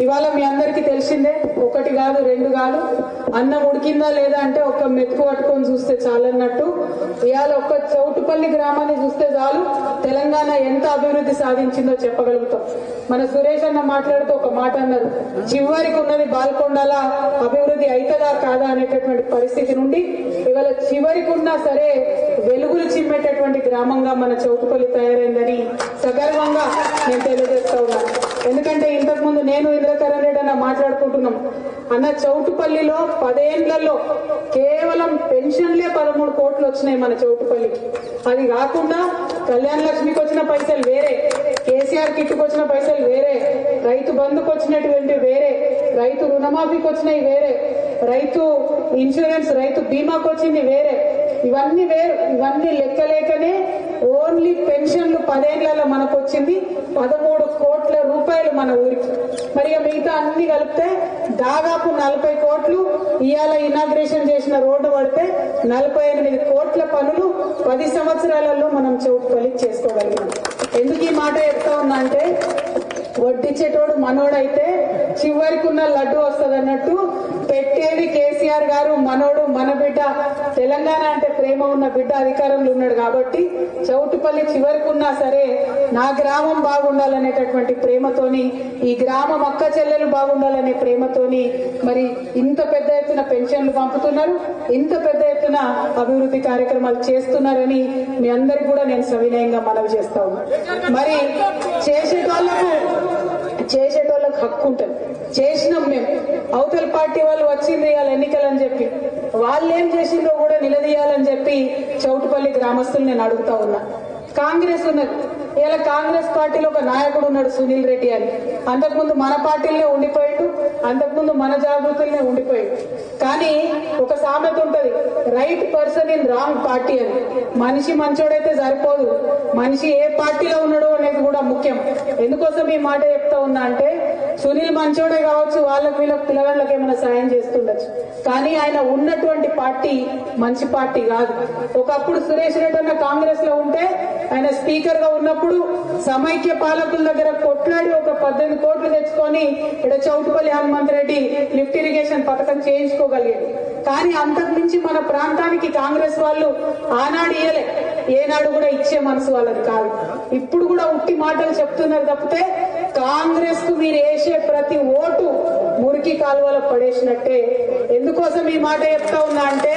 ఇవాళ మీ అందరికీ తెలిసిందే ఒకటి కాదు రెండు కాదు అన్నం ఉడికిందా లేదా అంటే ఒక మెతుకు పట్టుకొని చూస్తే చాలన్నట్టు ఇవాళ ఒక్క చౌటుపల్లి గ్రామాన్ని చూస్తే చాలు తెలంగాణ ఎంత అభివృద్ధి సాధించిందో చెప్పగలుగుతాం మన సురేష్ అన్న మాట్లాడుతూ ఒక మాట అన్నారు చివరికి ఉన్నది బాల్కొండల అభివృద్ధి అవుతుందా కాదా అనేటటువంటి పరిస్థితి నుండి ఇవాళ చివరికి ఉన్నా సరే వెలుగులు చిమ్మేటటువంటి గ్రామంగా మన చౌటుపల్లి తయారైందని సగర్వంగా నేను తెలియజేస్తా ఉన్నాను ఎందుకంటే ఇంతకు ముందు నేను ఇంద్రకరణ్ రెడ్డి అన్న మాట్లాడుకుంటున్నాం అన్న చౌటుపల్లిలో పదేళ్లలో కేవలం పెన్షన్లే పదమూడు కోట్లు వచ్చినాయి మన చౌటుపల్లికి అది కాకుండా కళ్యాణ లక్ష్మికి వచ్చిన పైసలు వేరే కేసీఆర్ కిట్కి వచ్చిన పైసలు వేరే రైతు బంధుకు వచ్చినటువంటి వేరే రైతు రుణమాఫీకి వచ్చినవి వేరే రైతు ఇన్సూరెన్స్ రైతు బీమాకు వచ్చింది వేరే ఇవన్నీ వేరు ఇవన్నీ లెక్కలేకనే ఓన్లీ పెన్షన్లు పదేళ్లలో మనకు వచ్చింది పదమూడు కోట్ల రూపాయలు మన ఊరికి మరి ఇక మిగతా అన్ని కలిపితే దాదాపు నలభై కోట్లు ఇవాళ ఇనాగ్రేషన్ చేసిన రోడ్డు పడితే నలభై ఎనిమిది కోట్ల పనులు పది సంవత్సరాలలో మనం చౌటుపల్లి చేసుకోగలిగాం ఎందుకు ఈ మాట చెప్తా ఉన్నా అంటే వడ్డిచ్చేటోడు మనోడైతే చివరికి ఉన్న లడ్డు వస్తుంది అన్నట్టు పెట్టేది కేసీఆర్ గారు మనోడు మన బిడ్డ తెలంగాణ అంటే ప్రేమ ఉన్న బిడ్డ అధికారంలో ఉన్నాడు కాబట్టి చౌటుపల్లి చివరికి ఉన్నా సరే నా గ్రామం బాగుండాలనేటటువంటి ప్రేమతోని ఈ గ్రామం అక్క చెల్లెలు బాగుండాలనే ప్రేమతోని మరి ఇంత పెద్ద ఎత్తున పెన్షన్లు పంపుతున్నారు ఇంత పెద్ద ఎత్తున అభివృద్ధి కార్యక్రమాలు చేస్తున్నారని మీ అందరికి కూడా నేను సవినయంగా మనవి చేస్తా ఉన్నా మరి చేసేటోళ్లకు చేసేటోళ్ళకి హక్కు ఉంటుంది చేసినాం మేము అవతల పార్టీ వాళ్ళు వచ్చింది ఇవాళ ఎన్నికలు అని చెప్పి వాళ్ళు ఏం చేసిందో కూడా నిలదీయాలని చెప్పి చౌటుపల్లి గ్రామస్తులు నేను అడుగుతా ఉన్నా కాంగ్రెస్ ఉన్నది ఇలా కాంగ్రెస్ పార్టీలో ఒక నాయకుడు ఉన్నాడు సునీల్ రెడ్డి అని అంతకుముందు మన పార్టీలనే ఉండిపోయాడు అంతకుముందు మన జాగృతులనే ఉండిపోయాడు కానీ ఒక సామెత ఉంటది right person in wrong party అని మనిషి మంచోడైతే సరిపోదు మనిషి ఏ పార్టీలో ఉన్నాడో అనేది కూడా ముఖ్యం ఎందుకోసం ఈ మాట చెప్తా ఉన్నా అంటే సునీల్ మంచోడే కావచ్చు వాళ్ళకి వీళ్ళకి పిల్లగాళ్ళకి ఏమైనా సాయం చేస్తుండొచ్చు కానీ ఆయన ఉన్నటువంటి పార్టీ మంచి పార్టీ కాదు ఒకప్పుడు సురేష్ రెడ్డి అన్న కాంగ్రెస్ లో ఉంటే ఆయన స్పీకర్ గా ఉన్నప్పుడు సమైక్య పాలకుల దగ్గర కొట్లాడి ఒక పద్దెనిమిది కోట్లు తెచ్చుకొని ఇక్కడ చౌటుపల్లి హనుమంత్ రెడ్డి లిఫ్ట్ ఇరిగేషన్ పథకం చేయించుకోగలిగాడు కానీ అంతకు మించి మన ప్రాంతానికి కాంగ్రెస్ వాళ్ళు ఆనాడు ఇయ్యలే ఏనాడు కూడా ఇచ్చే మనసు వాళ్ళది కాదు ఇప్పుడు కూడా ఉట్టి మాటలు చెప్తున్నారు తప్పితే కాంగ్రెస్ కు మీరు వేసే ప్రతి ఓటు మురికి కాలువలో పడేసినట్టే ఎందుకోసం ఈ మాట చెప్తా ఉన్నా అంటే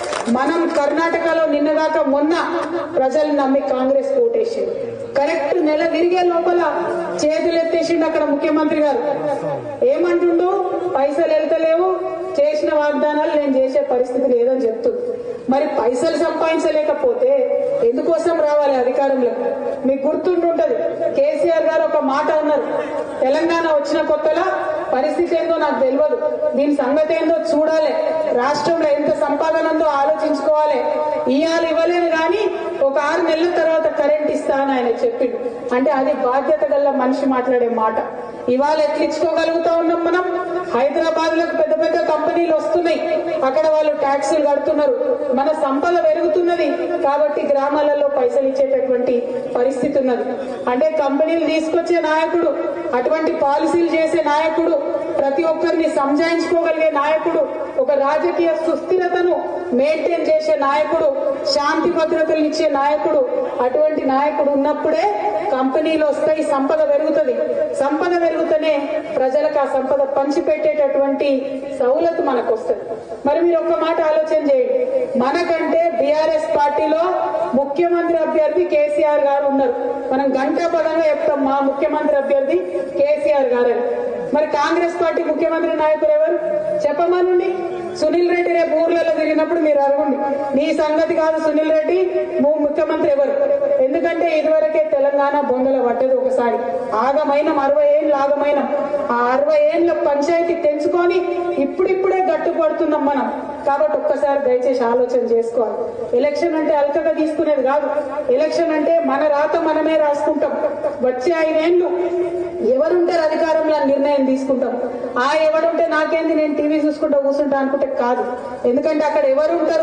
మనం కర్ణాటకలో నిన్నగాక మొన్న ప్రజలు నమ్మి కాంగ్రెస్ ఓటేసింది కరెక్ట్ నెల తిరిగే లోపల చేతులు ఎత్తేసిండు అక్కడ ముఖ్యమంత్రి గారు ఏమంటుండు పైసలు వెళ్తలేవు చేసిన వాగ్దానాలు నేను చేసే పరిస్థితి లేదని చెప్తుంది మరి పైసలు సంపాదించలేకపోతే ఎందుకోసం రావాలి అధికారంలో మీకు గుర్తుంటుంటది కేసీఆర్ గారు ఒక మాట అన్నారు తెలంగాణ వచ్చిన కొత్తలో పరిస్థితి ఏందో నాకు తెలియదు దీని సంగతి ఏందో చూడాలి రాష్ట్రంలో ఎంత సంపాదన ఉందో ఆలోచించుకోవాలి ఇవాళ ఇవ్వలేదు కానీ ఒక ఆరు నెలల తర్వాత కరెంట్ ఇస్తా అని ఆయన చెప్పిండు అంటే అది బాధ్యత గల మనిషి మాట్లాడే మాట ఇవాళ ఎట్లించుకోగలుగుతా ఉన్నాం మనం హైదరాబాద్ లో పెద్ద పెద్ద కంపెనీలు వస్తున్నాయి అక్కడ వాళ్ళు ట్యాక్సులు కడుతున్నారు మన సంపద పెరుగుతున్నది కాబట్టి గ్రామాలలో పైసలు ఇచ్చేటటువంటి పరిస్థితి ఉన్నది అంటే కంపెనీలు తీసుకొచ్చే నాయకుడు అటువంటి పాలసీలు చేసే నాయకుడు ప్రతి ఒక్కరిని సంజాయించుకోగలిగే నాయకుడు ఒక రాజకీయ సుస్థిరతను మెయింటైన్ చేసే నాయకుడు శాంతి భద్రతలు ఇచ్చే నాయకుడు అటువంటి నాయకుడు ఉన్నప్పుడే కంపెనీలు వస్తాయి సంపద పెరుగుతుంది సంపద పెరుగుతూనే ప్రజలకు ఆ సంపద పంచిపెట్టేటటువంటి సౌలత్ మనకు వస్తుంది మరి మీరు ఒక్క మాట ఆలోచన చేయండి మనకంటే బీఆర్ఎస్ పార్టీలో ముఖ్యమంత్రి అభ్యర్థి కేసీఆర్ గారు ఉన్నారు మనం గంటా పదంగా చెప్తాం మా ముఖ్యమంత్రి అభ్యర్థి కేసీఆర్ గారు అని మరి కాంగ్రెస్ పార్టీ ముఖ్యమంత్రి నాయకులు ఎవరు చెప్పమనండి సునీల్ రెడ్డి రేపు ఊర్లలో తిరిగినప్పుడు మీరు అడగండి నీ సంగతి కాదు సునీల్ రెడ్డి నువ్వు ముఖ్యమంత్రి ఎవరు ఎందుకంటే ఇదివరకే తెలంగాణ బొంగల పడ్డది ఒకసారి ఆగమైన అరవై ఏళ్ళు ఆగమైన ఆ అరవై ఏళ్ళ పంచాయతీ తెంచుకొని ఇప్పుడిప్పుడే గట్టుపడుతున్నాం మనం కాబట్టి ఒక్కసారి దయచేసి ఆలోచన చేసుకోవాలి ఎలక్షన్ అంటే అల్కగా తీసుకునేది కాదు ఎలక్షన్ అంటే మన రాత మనమే రాసుకుంటాం వచ్చే ఐదేళ్లు ఎవరుంటారు అధికారంలో అని నిర్ణయం తీసుకుంటాం ఆ ఎవడుంటే నాకేంది నేను టీవీ చూసుకుంటా కూర్చుంటా అనుకుంటే కాదు ఎందుకంటే అక్కడ ఎవరు ఉంటారో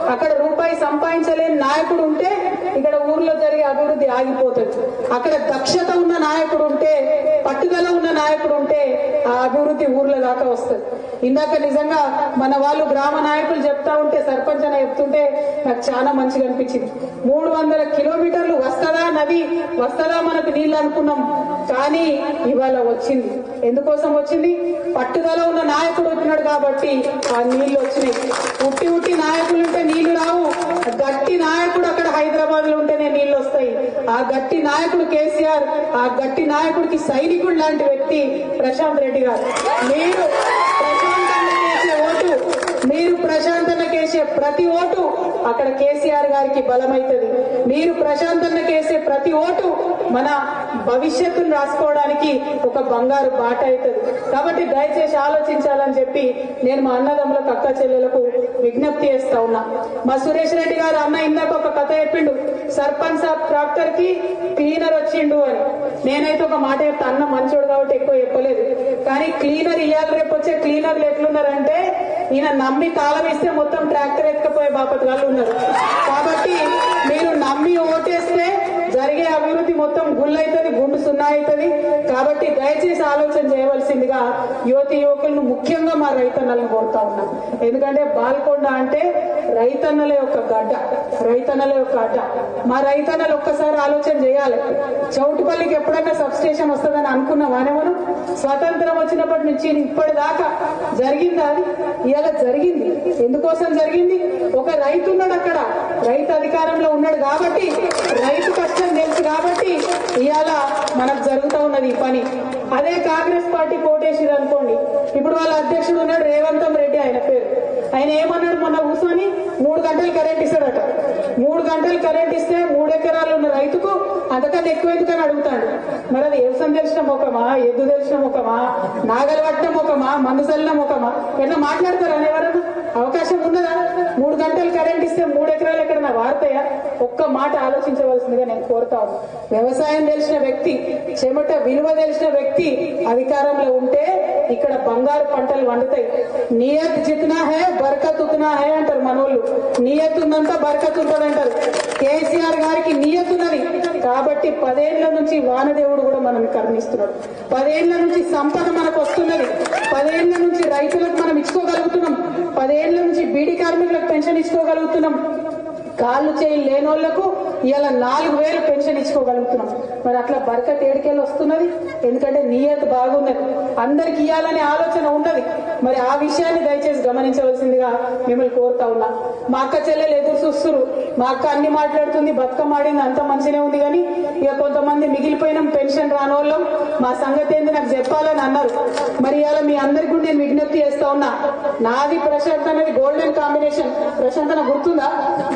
అక్కడ రూపాయి సంపాదించలేని నాయకుడు ఉంటే ఇక్కడ ఊర్లో జరిగే అభివృద్ధి ఆగిపోతుంది అక్కడ దక్షత ఉన్న నాయకుడు ఉంటే పట్టుదల ఉన్న నాయకుడు ఉంటే ఆ అభివృద్ధి ఊర్ల దాకా వస్తుంది ఇందాక నిజంగా మన వాళ్ళు గ్రామ నాయకులు చెప్తా ఉంటే సర్పంచ్ అని చెప్తుంటే నాకు చాలా మంచిగా అనిపించింది మూడు వందల కిలోమీటర్లు వస్తదా నది వస్తదా మనకు నీళ్ళు అనుకున్నాం కానీ ఇవాళ వచ్చింది ఎందుకోసం వచ్చింది పట్టుదల ఉన్న నాయకుడు వచ్చినాడు కాబట్టి ఆ నీళ్లు వచ్చినాయి ఉట్టి ఉట్టి నాయకులు ఉంటే నీళ్లు రావు గట్టి నాయకుడు అక్కడ హైదరాబాద్ లో ఉంటేనే నీళ్లు వస్తాయి ఆ గట్టి నాయకుడు కేసీఆర్ ఆ గట్టి నాయకుడికి సైనికుడు లాంటి వ్యక్తి ప్రశాంత్ రెడ్డి గారు మీరు ప్రశాంత్ చేసే ఓటు మీరు ప్రశాంతన్న కేసే ప్రతి ఓటు అక్కడ కేసీఆర్ గారికి బలమైతుంది మీరు ప్రశాంతన్న కేసే ప్రతి ఓటు మన భవిష్యత్తును రాసుకోవడానికి ఒక బంగారు బాట అవుతుంది కాబట్టి దయచేసి ఆలోచించాలని చెప్పి నేను మా అన్నదమ్ములకు అక్క చెల్లెలకు విజ్ఞప్తి చేస్తా ఉన్నా మా సురేష్ రెడ్డి గారు అన్న ఇందాక ఒక కథ చెప్పిండు సర్పంచ్ సాబ్ ట్రాక్టర్ కి క్లీనర్ వచ్చిండు అని నేనైతే ఒక మాట చెప్తా అన్న మంచోడు కాబట్టి ఎక్కువ చెప్పలేదు కానీ క్లీనర్ ఇవాళ రేపు వచ్చే క్లీనర్లు ఎట్లున్నారంటే ఈయన నమ్మి తాళం ఇస్తే మొత్తం ట్రాక్టర్ ఎత్తుకపోయే బాపత్ వాళ్ళు ఉన్నారు కాబట్టి మీరు నమ్మి ఓటేస్తే జరిగే అభివృద్ధి మొత్తం గుళ్ళు అవుతుంది గుండు సున్నా అవుతుంది కాబట్టి దయచేసి ఆలోచన చేయవలసిందిగా యువతి యువకులను ముఖ్యంగా మా రైతన్నలను కోరుతా ఉన్నాం ఎందుకంటే బాల్కొండ అంటే రైతన్నల యొక్క గడ్డ రైతన్నల యొక్క అడ్డ మా రైతన్నలు ఒక్కసారి ఆలోచన చేయాలి చౌటుపల్లికి ఎప్పుడైనా సబ్ స్టేషన్ వస్తుందని అనుకున్నామానే మనం స్వతంత్రం వచ్చినప్పటి నుంచి ఇప్పటిదాకా జరిగిందా అది ఇవాళ జరిగింది ఎందుకోసం జరిగింది ఒక రైతు ఉన్నాడు అక్కడ రైతు అధికారంలో ఉన్నాడు కాబట్టి రైతు కష్టం తెలుసు కాబట్టి ఇవాళ మనకు జరుగుతూ ఉన్నది ఈ పని అదే కాంగ్రెస్ పార్టీ కోటేసిరు అనుకోండి ఇప్పుడు వాళ్ళ అధ్యక్షుడు ఉన్నాడు రేవంతం రెడ్డి ఆయన పేరు ఆయన ఏమన్నాడు మొన్న కూర్చొని మూడు గంటలు కరెంట్ ఇస్తాడట మూడు గంటలు కరెంట్ ఇస్తే మూడు ఎకరాలు ఉన్న రైతుకు అంతకన్నా ఎక్కువ ఎందుకని అడుగుతాడు మరి అది వ్యవసాయం తెలిసిన ముఖమా ఎద్దు తెలిసిన ముఖమా నాగలు పట్టిన ముఖమా మందు చల్లిన ముఖమా ఎట్లా మాట్లాడతారా ఎవరన్నా అవకాశం ఉన్నదా మూడు గంటలు కరెంట్ ఇస్తే మూడు ఎకరాలు ఎక్కడన్నా వాడతాయా ఒక్క మాట ఆలోచించవలసిందిగా నేను కోరుతా ఉన్నా వ్యవసాయం తెలిసిన వ్యక్తి చెమట విలువ తెలిసిన వ్యక్తి అధికారంలో ఉంటే ఇక్కడ బంగారు పంటలు వండుతాయి నియత్ జితనా హే బర్కత్ ఉతనా హే అంటారు మనోళ్ళు నియత్ ఉన్నంత బర్కత్ ఉంటుంది అంటారు కేసీఆర్ గారికి నియత్ ఉన్నది కాబట్టి పదేళ్ల నుంచి వానదేవుడు కూడా మనం కరుణిస్తున్నాడు పదేళ్ల నుంచి సంపద మనకు వస్తున్నది పదేళ్ల నుంచి రైతులకు మనం ఇచ్చుకోగలుగుతున్నాం పదేళ్ల నుంచి బీడీ కార్మికులకు పెన్షన్ ఇచ్చుకోగలుగుతున్నాం కాళ్ళు చేయి లేనోళ్లకు ఇలా నాలుగు వేలు పెన్షన్ ఇచ్చుకోగలుగుతున్నాం మరి అట్లా బరకత్ ఏడికెళ్ళి వస్తున్నది ఎందుకంటే నియత బాగున్నది అందరికి ఇవ్వాలనే ఆలోచన ఉన్నది మరి ఆ విషయాన్ని దయచేసి గమనించవలసిందిగా మిమ్మల్ని కోరుతా ఉన్నా మా అక్క చెల్లెలు ఎదురు చూస్తున్నారు మా అక్క అన్ని మాట్లాడుతుంది బతుకమ్మ ఆడింది అంత మంచిగానే ఉంది కానీ ఇక కొంతమంది మిగిలిపోయిన పెన్షన్ రానోళ్ళం మా సంగతి ఏంది నాకు చెప్పాలని అన్నారు మరి ఇవాళ మీ అందరికి కూడా నేను విజ్ఞప్తి చేస్తా ఉన్నా నాది ప్రశాంత్ అనేది గోల్డెన్ కాంబినేషన్ ప్రశాంతన గుర్తుందా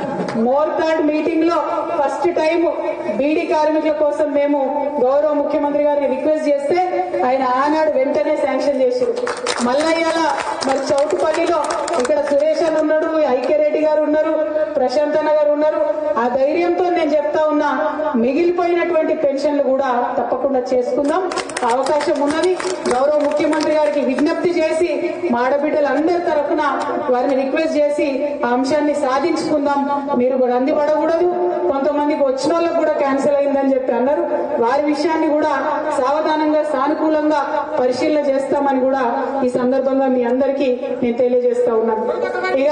మోర్ థర్డ్ మీటింగ్ లో ఫస్ట్ టైం బీడీ కార్మికుల కోసం మేము గౌరవ ముఖ్యమంత్రి గారిని రిక్వెస్ట్ చేస్తే ఆయన ఆనాడు వెంటనే శాంక్షన్ చేశారు మళ్ళా ఇవాళ మరి చౌటుపల్లిలో ఇక్కడ సురేష్ అని ఉన్నాడు ఐక్యరెడ్డి గారు ఉన్నారు ప్రశాంత్ అన్న గారు ఉన్నారు ఆ ధైర్యంతో నేను చెప్తా ఉన్నా మిగిలిపోయినటువంటి పెన్షన్లు కూడా తప్పకుండా చేసుకుందాం అవకాశం ఉన్నది గౌరవ ముఖ్యమంత్రి గారికి విజ్ఞప్తి చేసి మా ఆడబిడ్డలందరి తరఫున వారిని రిక్వెస్ట్ చేసి ఆ అంశాన్ని సాధించుకుందాం మీరు కూడా అందిపడకూడదు కొంతమందికి వచ్చిన వాళ్ళకు కూడా క్యాన్సిల్ అయిందని చెప్పి అన్నారు వారి విషయాన్ని కూడా సావధానంగా సానుకూలంగా పరిశీలన చేస్తామని కూడా ఈ సందర్భంగా మీ అందరికీ నేను తెలియజేస్తా ఉన్నాను ఇక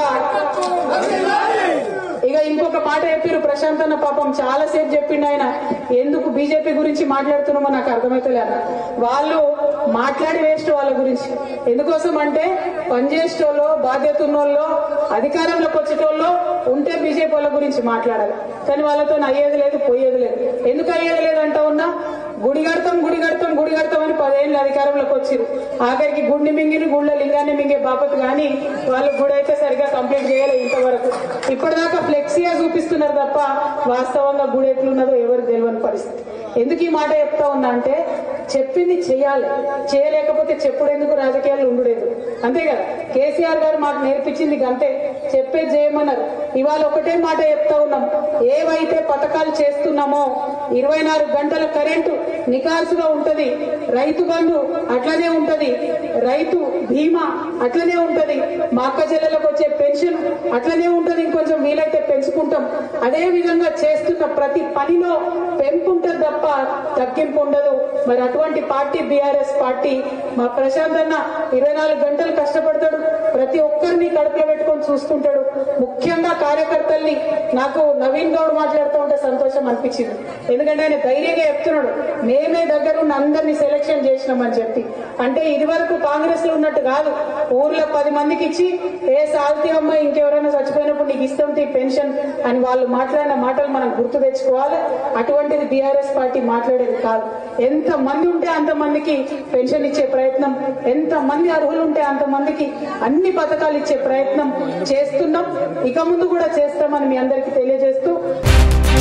ఇక ఇంకొక మాట చెప్పారు ప్రశాంత్ అన్న పాపం చాలా సేపు చెప్పిండు ఆయన ఎందుకు బీజేపీ గురించి మాట్లాడుతున్నామో నాకు అర్థమైతలేదు వాళ్ళు మాట్లాడి వేస్ట్ వాళ్ళ గురించి ఎందుకోసం అంటే పనిచేసేటోళ్ళు బాధ్యత ఉన్నోళ్ళు అధికారంలోకి వచ్చేటోళ్ళు ఉంటే బీజేపీ వాళ్ళ గురించి మాట్లాడాలి కానీ వాళ్ళతో అయ్యేది లేదు పోయేది లేదు ఎందుకు అయ్యేది లేదు అంటా ఉన్నా గుడి కడతాం గుడి కడతాం గుడి కడతాం అని పదేళ్ళు అధికారంలోకి వచ్చిరు ఆఖరికి గుండి మింగిని గుళ్ళ లింగాన్ని మింగే బాపత్ కానీ వాళ్ళు గుడి అయితే సరిగా కంప్లీట్ చేయలేదు ఇంతవరకు ఇప్పటిదాకా ఫ్లెక్సీగా చూపిస్తున్నారు తప్ప వాస్తవంగా గుడి ఎట్లున్నదో ఎవరికి తెలియని పరిస్థితి ఎందుకు ఈ మాట చెప్తా ఉన్నా అంటే చెప్పింది చేయాలి చేయలేకపోతే చెప్పుడు ఎందుకు రాజకీయాలు ఉండలేదు అంతే కదా కేసీఆర్ గారు మాకు నేర్పించింది గంతే చెప్పేది చేయమన్నారు ఇవాళ ఒకటే మాట చెప్తా ఉన్నాం ఏవైతే పథకాలు చేస్తున్నామో ఇరవై నాలుగు గంటల కరెంటు నికాసుగా ఉంటది రైతు బంధు అట్లనే ఉంటది రైతు బీమా అట్లనే ఉంటది మా అక్క చెల్లెలకు వచ్చే పెన్షన్ అట్లనే ఉంటది ఇంకొంచెం వీలైతే పెంచుకుంటాం అదే విధంగా చేస్తున్న ప్రతి పనిలో పెంపు ఉంటుంది తప్ప తగ్గింపు ఉండదు మరి అటువంటి పార్టీ బీఆర్ఎస్ పార్టీ మా ప్రశాంత్ అన్న ఇరవై నాలుగు గంటలు కష్టపడతాడు ప్రతి ఒక్కరిని కడుపులో పెట్టుకొని చూసుకుంటాడు ముఖ్యంగా కార్యకర్తల్ని నాకు నవీన్ గౌడ్ మాట్లాడుతూ ఉంటే సంతోషం అనిపించింది ఎందుకంటే ఆయన ధైర్యంగా చెప్తున్నాడు మేమే దగ్గర ఉన్న అందరినీ సెలెక్షన్ చేసినామని చెప్పి అంటే ఇది వరకు కాంగ్రెస్ లో ఉన్నట్టు కాదు ఊర్లో పది మందికి ఇచ్చి ఏ సాల్తీ అమ్మాయి ఇంకెవరైనా చచ్చిపోయినప్పుడు నీకు ఇస్తాం తీ పెన్షన్ అని వాళ్ళు మాట్లాడిన మాటలు మనం గుర్తు తెచ్చుకోవాలి అటువంటిది బీఆర్ఎస్ పార్టీ మాట్లాడేది కాదు ఎంత మంది ఉంటే అంత మందికి పెన్షన్ ఇచ్చే ప్రయత్నం ఎంత మంది అర్హులు ఉంటే అంత మందికి అన్ని పథకాలు ఇచ్చే ప్రయత్నం చేస్తున్నాం ఇక ముందు కూడా చేస్తామని మీ అందరికీ తెలియజేస్తూ